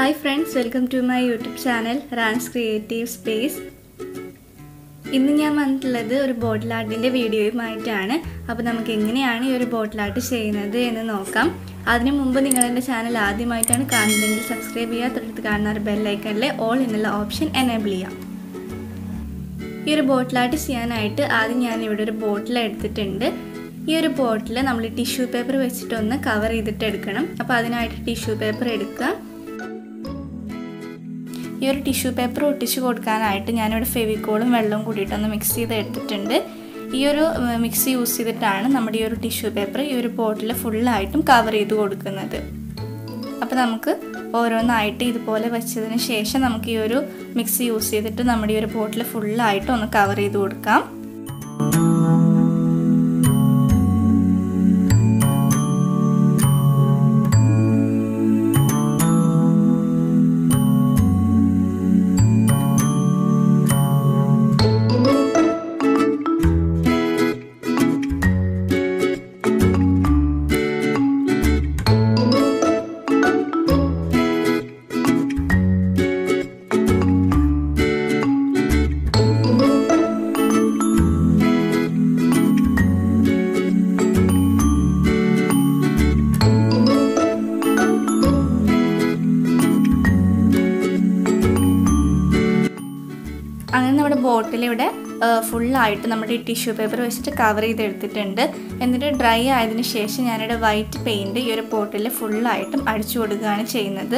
hi friends welcome to my YouTube channel റാൻസ് creative space ഇന്ന് ഞാൻ വന്നിട്ടുള്ളത് ഒരു ബോട്ടിൽ ആർട്ടിൻ്റെ വീഡിയോയുമായിട്ടാണ് അപ്പോൾ നമുക്ക് എങ്ങനെയാണ് ഈ ഒരു ബോട്ടിൽ ആർട്ട് ചെയ്യുന്നത് എന്ന് നോക്കാം അതിനു മുമ്പ് നിങ്ങൾ എൻ്റെ ചാനൽ ആദ്യമായിട്ടാണ് കാണുന്നതെങ്കിൽ സബ്സ്ക്രൈബ് ചെയ്യുക തൊട്ടടുത്ത് കാണുന്ന ഒരു ബെല്ലൈക്കണിലെ ഓൾ എന്നുള്ള ഓപ്ഷൻ എനേബിൾ ചെയ്യാം ഈ ഒരു ബോട്ടിൽ ആർട്ട് ചെയ്യാനായിട്ട് ആദ്യം ഞാൻ ഇവിടെ ഒരു ബോട്ടിൽ എടുത്തിട്ടുണ്ട് ഈ ഒരു ബോട്ടിൽ നമ്മൾ ടിഷ്യൂ പേപ്പർ വെച്ചിട്ടൊന്ന് കവർ ചെയ്തിട്ട് എടുക്കണം അപ്പോൾ അതിനായിട്ട് ടിഷ്യൂ പേപ്പർ എടുക്കുക ഈ ഒരു ടിഷ്യൂ പേപ്പർ ഒട്ടിച്ച് കൊടുക്കാനായിട്ട് ഞാനിവിടെ ഫെവിക്കോളും വെള്ളവും കൂടിയിട്ടൊന്ന് മിക്സ് ചെയ്ത് എടുത്തിട്ടുണ്ട് ഈ ഒരു മിക്സ് യൂസ് ചെയ്തിട്ടാണ് നമ്മുടെ ഈ ഒരു ടിഷ്യൂ പേപ്പർ ഈ ഒരു ബോട്ടിൽ ഫുള്ളായിട്ടും കവർ ചെയ്ത് കൊടുക്കുന്നത് അപ്പോൾ നമുക്ക് ഓരോന്നായിട്ട് ഇതുപോലെ വെച്ചതിന് ശേഷം നമുക്ക് ഈ ഒരു മിക്സ് യൂസ് ചെയ്തിട്ട് നമ്മുടെ ഈ ഒരു ബോട്ടിൽ ഫുള്ളായിട്ട് ഒന്ന് കവർ ചെയ്ത് കൊടുക്കാം അങ്ങനെ നമ്മുടെ ബോട്ടിൽ ഇവിടെ ഫുള്ളായിട്ട് നമ്മുടെ ഈ ടിഷ്യൂ പേപ്പർ വെച്ചിട്ട് കവർ ചെയ്തെടുത്തിട്ടുണ്ട് എന്നിട്ട് ഡ്രൈ ആയതിനു ശേഷം ഞാനിവിടെ വൈറ്റ് പെയിൻറ് ഈ ഒരു ബോട്ടിൽ ഫുള്ളായിട്ടും അടിച്ചു കൊടുക്കുകയാണ് ചെയ്യുന്നത്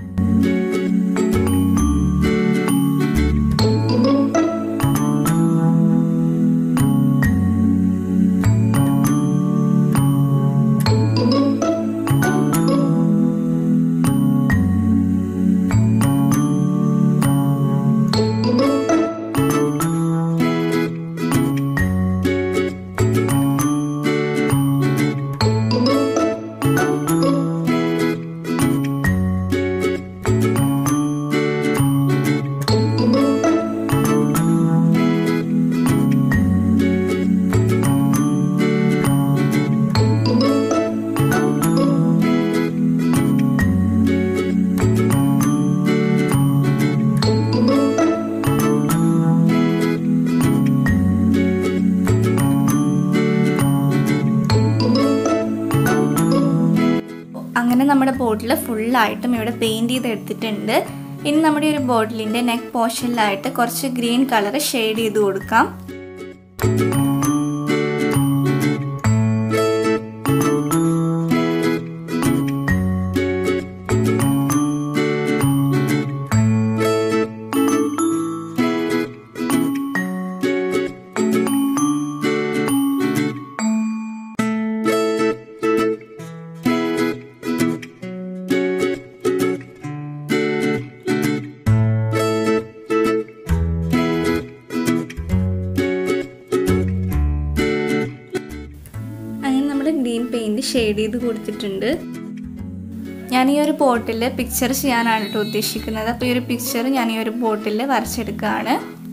അങ്ങനെ നമ്മുടെ ബോട്ടിൽ ഫുള്ളായിട്ടും ഇവിടെ പെയിൻറ് ചെയ്ത് എടുത്തിട്ടുണ്ട് ഇനി നമ്മുടെ ഒരു ബോട്ടിലിൻ്റെ നെക്ക് പോർഷനിലായിട്ട് കുറച്ച് ഗ്രീൻ കളർ ഷെയ്ഡ് ചെയ്ത് കൊടുക്കാം അങ്ങനെ നമ്മൾ ഗ്രീൻ പെയിൻറ് ഷെയ്ഡ് ചെയ്ത് കൊടുത്തിട്ടുണ്ട് ഞാൻ ഈ ഒരു ബോട്ടിൽ പിക്ചർ ചെയ്യാനാണ് കേട്ടോ ഉദ്ദേശിക്കുന്നത് അപ്പോൾ ഈ ഒരു പിക്ചർ ഞാൻ ഈ ഒരു ബോട്ടിൽ വരച്ചെടുക്കുകയാണ്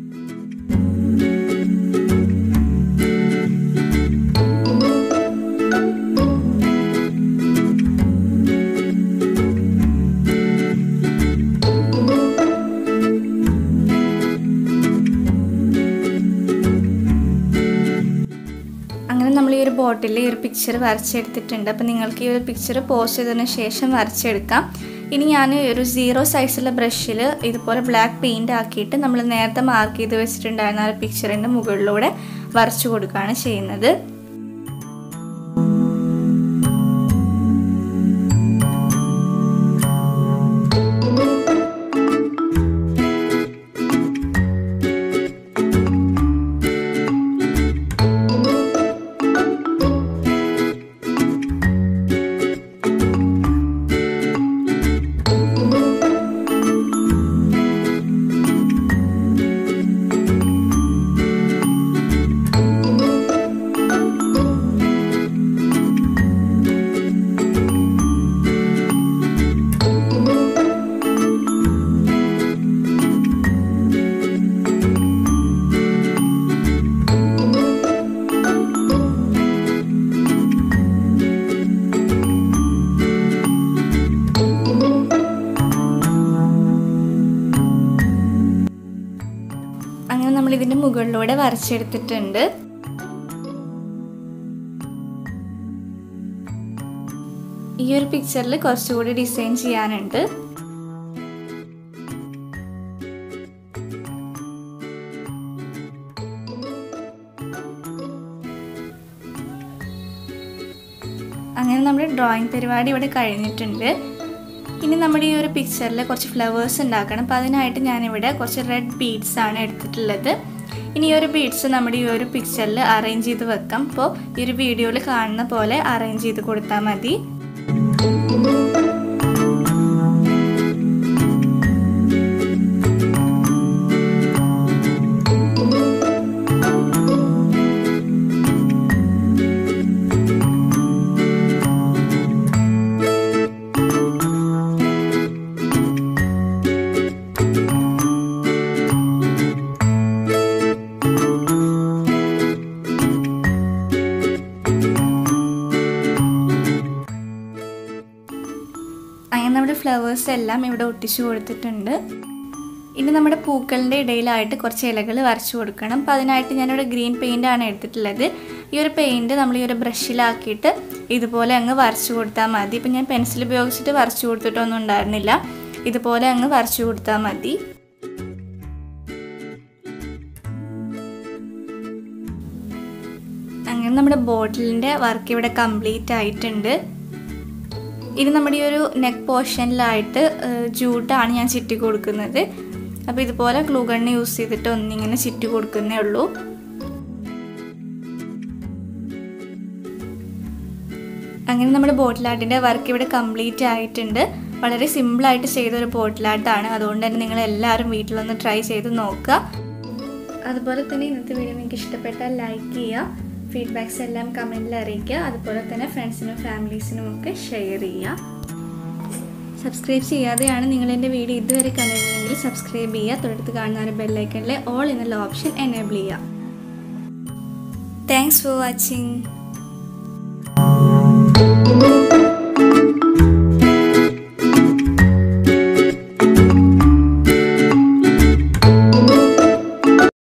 അങ്ങനെ നമ്മൾ ഈ ഒരു ബോട്ടിൽ ഈ ഒരു പിക്ചർ വരച്ചെടുത്തിട്ടുണ്ട് അപ്പോൾ നിങ്ങൾക്ക് ഈ ഒരു പിക്ചർ പോസ്റ്റ് ചെയ്തതിന് ശേഷം വരച്ചെടുക്കാം ഇനി ഞാൻ ഒരു സീറോ സൈസുള്ള ബ്രഷിൽ ഇതുപോലെ ബ്ലാക്ക് പെയിൻ്റ് ആക്കിയിട്ട് നമ്മൾ നേരത്തെ മാർക്ക് ചെയ്ത് വെച്ചിട്ടുണ്ടായിരുന്ന ആ പിക്ചറിൻ്റെ മുകളിലൂടെ വരച്ചു കൊടുക്കുകയാണ് ചെയ്യുന്നത് വരച്ചെടുത്തിട്ടുണ്ട് ഈ ഒരു പിക്ചറിൽ കുറച്ചുകൂടി ഡിസൈൻ ചെയ്യാനുണ്ട് അങ്ങനെ നമ്മുടെ ഡ്രോയിങ് പരിപാടി ഇവിടെ കഴിഞ്ഞിട്ടുണ്ട് ഇനി നമ്മുടെ ഈ ഒരു പിക്ചറിൽ കുറച്ച് ഫ്ലവേഴ്സ് ഉണ്ടാക്കണം അപ്പോൾ അതിനായിട്ട് ഞാനിവിടെ കുറച്ച് റെഡ് ബീഡ്സ് ആണ് എടുത്തിട്ടുള്ളത് ഇനി ഈ ഒരു ബീഡ്സ് നമ്മുടെ ഈ ഒരു പിക്ചറിൽ അറേഞ്ച് ചെയ്ത് വെക്കാം അപ്പോൾ ഈ ഒരു വീഡിയോയിൽ കാണുന്ന പോലെ അറേഞ്ച് ചെയ്ത് കൊടുത്താൽ മതി അങ്ങനെ നമ്മുടെ ഫ്ലവേഴ്സ് എല്ലാം ഇവിടെ ഒട്ടിച്ചു കൊടുത്തിട്ടുണ്ട് ഇനി നമ്മുടെ പൂക്കളുടെ ഇടയിലായിട്ട് കുറച്ച് ഇലകൾ വരച്ചു കൊടുക്കണം അപ്പോൾ അതിനായിട്ട് ഞാനിവിടെ ഗ്രീൻ പെയിൻ്റ് ആണ് എടുത്തിട്ടുള്ളത് ഈ ഒരു പെയിൻറ് നമ്മൾ ഈ ഒരു ബ്രഷിലാക്കിയിട്ട് ഇതുപോലെ അങ്ങ് വരച്ചു കൊടുത്താൽ മതി ഇപ്പം ഞാൻ പെൻസിൽ ഉപയോഗിച്ചിട്ട് വരച്ചു കൊടുത്തിട്ടൊന്നും ഉണ്ടായിരുന്നില്ല ഇതുപോലെ അങ്ങ് വരച്ചു കൊടുത്താൽ മതി അങ്ങനെ നമ്മുടെ ബോട്ടിലിൻ്റെ വർക്ക് ഇവിടെ കംപ്ലീറ്റ് ആയിട്ടുണ്ട് ഇനി നമ്മുടെ ഈ ഒരു നെക്ക് പോർഷനിലായിട്ട് ജൂട്ടാണ് ഞാൻ ചുറ്റി കൊടുക്കുന്നത് അപ്പോൾ ഇതുപോലെ ഗ്ലൂ ഗണ്ണ് യൂസ് ചെയ്തിട്ട് ഒന്നിങ്ങനെ ചുറ്റി കൊടുക്കുന്നേ ഉള്ളൂ അങ്ങനെ നമ്മുടെ ബോട്ടിൽ ആർട്ടിൻ്റെ വർക്ക് ഇവിടെ കംപ്ലീറ്റ് ആയിട്ടുണ്ട് വളരെ സിമ്പിളായിട്ട് ചെയ്തൊരു ബോട്ടിൽ ആർട്ടാണ് അതുകൊണ്ട് തന്നെ നിങ്ങൾ എല്ലാവരും വീട്ടിലൊന്ന് ട്രൈ ചെയ്ത് നോക്കുക അതുപോലെ തന്നെ ഇന്നത്തെ വീഡിയോ നിങ്ങൾക്ക് ഇഷ്ടപ്പെട്ടാൽ ലൈക്ക് ചെയ്യുക ഫീഡ്ബാക്സ് എല്ലാം കമൻറ്റിൽ അറിയിക്കുക അതുപോലെ തന്നെ ഫ്രണ്ട്സിനും ഫാമിലീസിനും ഒക്കെ ഷെയർ ചെയ്യുക സബ്സ്ക്രൈബ് ചെയ്യാതെയാണ് നിങ്ങൾ എൻ്റെ വീഡിയോ ഇതുവരെ കണ്ടിരുന്നെങ്കിൽ സബ്സ്ക്രൈബ് ചെയ്യുക തൊട്ടടുത്ത് കാണുന്ന ഒരു ബെല്ലൈക്കണിലെ ഓൾ എന്നുള്ള ഓപ്ഷൻ എനേബിൾ ചെയ്യുക താങ്ക്സ് ഫോർ വാച്ചിങ്